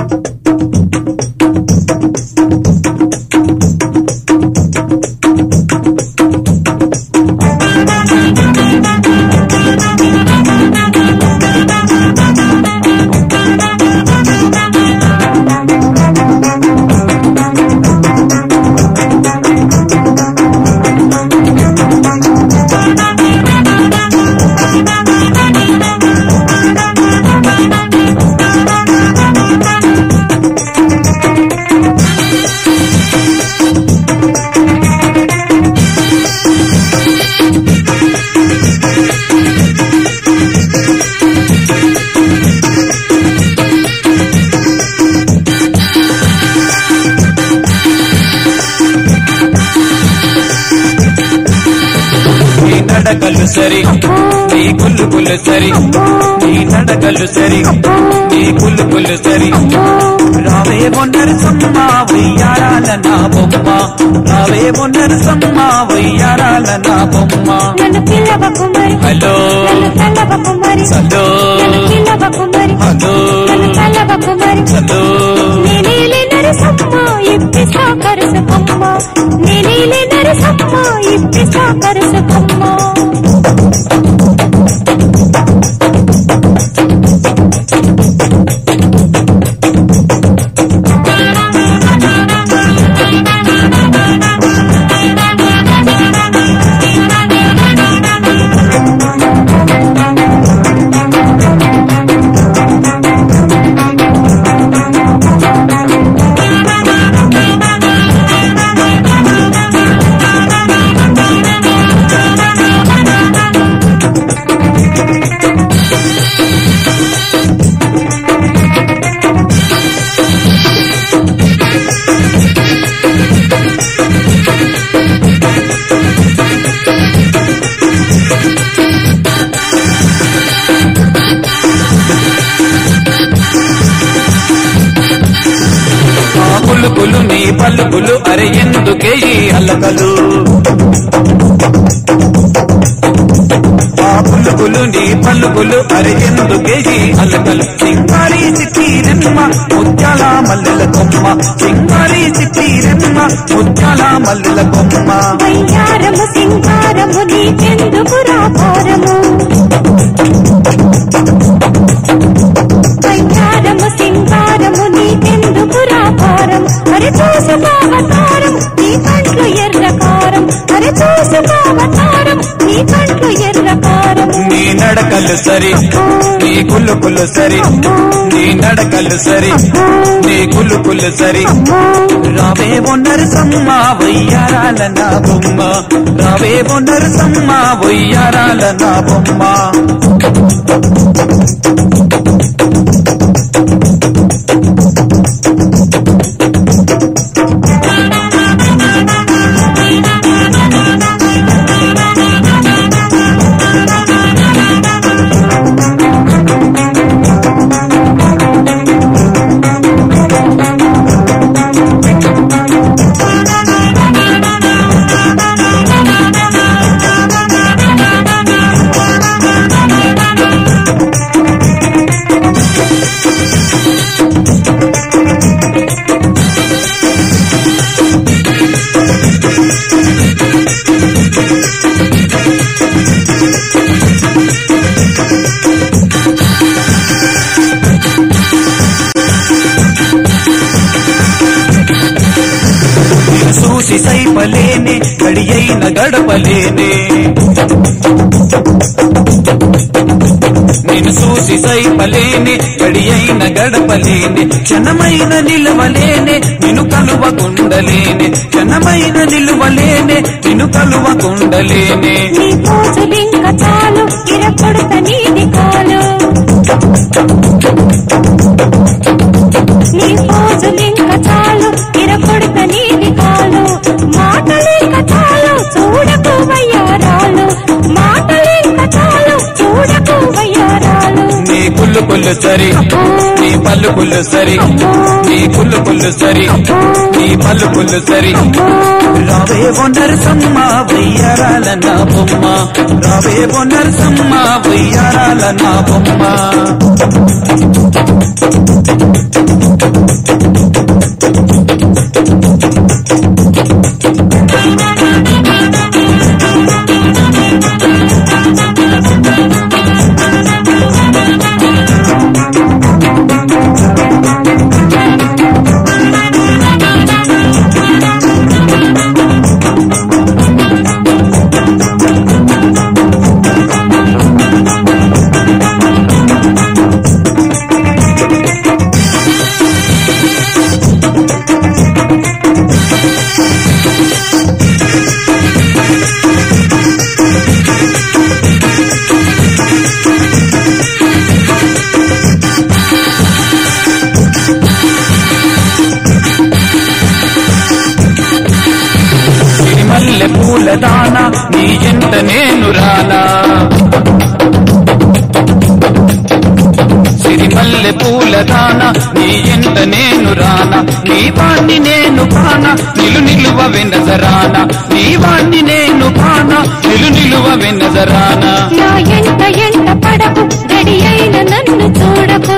నీ నడకలు సరి నీ కుళ్ళు కుళ్ళు సరి నీ నడకలు సరి నీ కుళ్ళు కుళ్ళు సరి రావే మొండరు సమ్మ వయ్యారాల నా బొమ్మ రావే మొండరు సమ్మ వయ్యారాల నా బొమ్మ నన్ను పిల్లవకు మరి హలో నన్ను తల్లవకు మరి హలో నన్ను పిల్లవకు మరి హలో నన్ను తల్లవకు మరి హలో నేనేలే నరసమ్మ ఇప్పి సాకరుసకమ్మ నేనేలే నరసమ్మ ఇప్పి సాకరుసకమ్మ ఆ పులుపులు నీ పలుకులు అరే ఎందుకే ఈ అల్లకలు ఆ పులుపులు నీ పలుకులు అరే ఎందుకే ఈ అల్లకలు సింగారి చిత్తీరెమ్మ ముత్యాల మల్లెల కొమ్మ సింగారి చిత్తీరెమ్మ ముత్యాల మల్లెల కొమ్మ వయ్యారము సింగారము నీకెందుకు రాపారము వయ్యారము సింగారము నీకెందుకు రాపారం అరే చూసుకోవతారం నీ కంట్లు ఎర్రకారం అరే చూసుకోవతారం నీ కంట్లు ఎర్రకారం నీ నడకలు సరి నీ కులుకులు సరి నీ నడకలు సరి నీ కులుకులు సరి రావే బొన్నరు సమ్మ వయ్యారాల నా బొమ్మ రావే బొన్నరు సమ్మ వయ్యారాల నా బొమ్మ నిన్ను చూసి సైపలేనే గడి అయిన గడపలేనే నేను చూసి సైపలేనే గడి అయిన గడపలేనే క్షణమైన నిలవలేనే నిన్ను కలువకుండలేనే క్షణమైన నిలువలేనే నిన్ను కలువకుండలేనే నీ పోజులింక చాలు ఇరపొడత నీది కాలు నీ పోజులింక చాలు ఇరపొడత నీది కాలు మాటలింక చాలు చూడకు వయ్యారాలు మాటలింక చాలు చూడకు వయ్యారాలు నీ కుళ్ళు కుళ్ళు సరి నీ పళ్ళు కుళ్ళు సరి నీ కుళ్ళు కుళ్ళు సరి నీ పళ్ళు కుళ్ళు సరి రావే బొన్నరు సమ్మ వయ్యారాల నా బొమ్మ రావే బొన్నరు సమ్మ వయ్యారాల నా బొమ్మ మల్లె పూల దాన నీ ఎంట నేను రానా నీ వాణ్ణి నేను కాన నిలు నిలువ వెనజరాన నీ వాణ్ణి నేను కాన నిలు నిలువ వెనజరానా నా ఎంట ఎంట పడకు రెడీ అయిన నన్ను చూడకు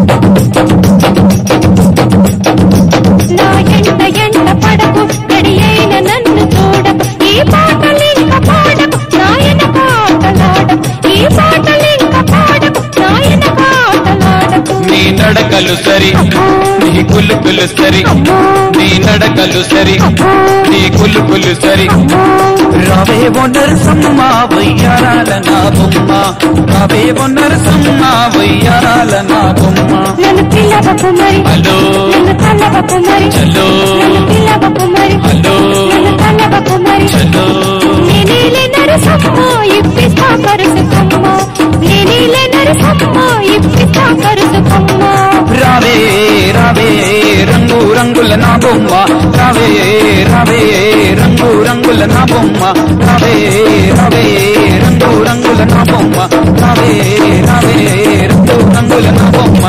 నా ఎంట ఎంట పడకు రెడీ అయిన నన్ను చూడకు ఈ పాటలింక పాడకు నాయన పాటలాడకు ఈ పాటలింక పాడకు నాయన పాటలాడకు నీ నడకలు సరి నీ కులుకులు సరి నీ నడకలు సరి నీ కులుకులు సరి రావే నరసమ్మ వయ్యారాల నా బొమ్మ రావే నరసమ్మ వయ్యారాల నా బొమ్మ నన్ను పిల్లవకు మరి హలో నన్ను తల్లవకు మరి చలో నన్ను పిల్లవకు మరి హలో నన్ను తల్లవకు మరి చలో నేనేలే నరసమ్మ ఇప్పిస్తా కరుసుకమ్మ నేనేలే నరసమ్మ ఇప్పిస్తా కరుసుకమ్మ రావే రావే రంగు రంగుల నా బొమ్మ రావే రావే రంగు రంగుల నా బొమ్మ రావే రావే రంగు రంగుల నా బొమ్మ రావే రావే రంగు రంగుల నా బొమ్మ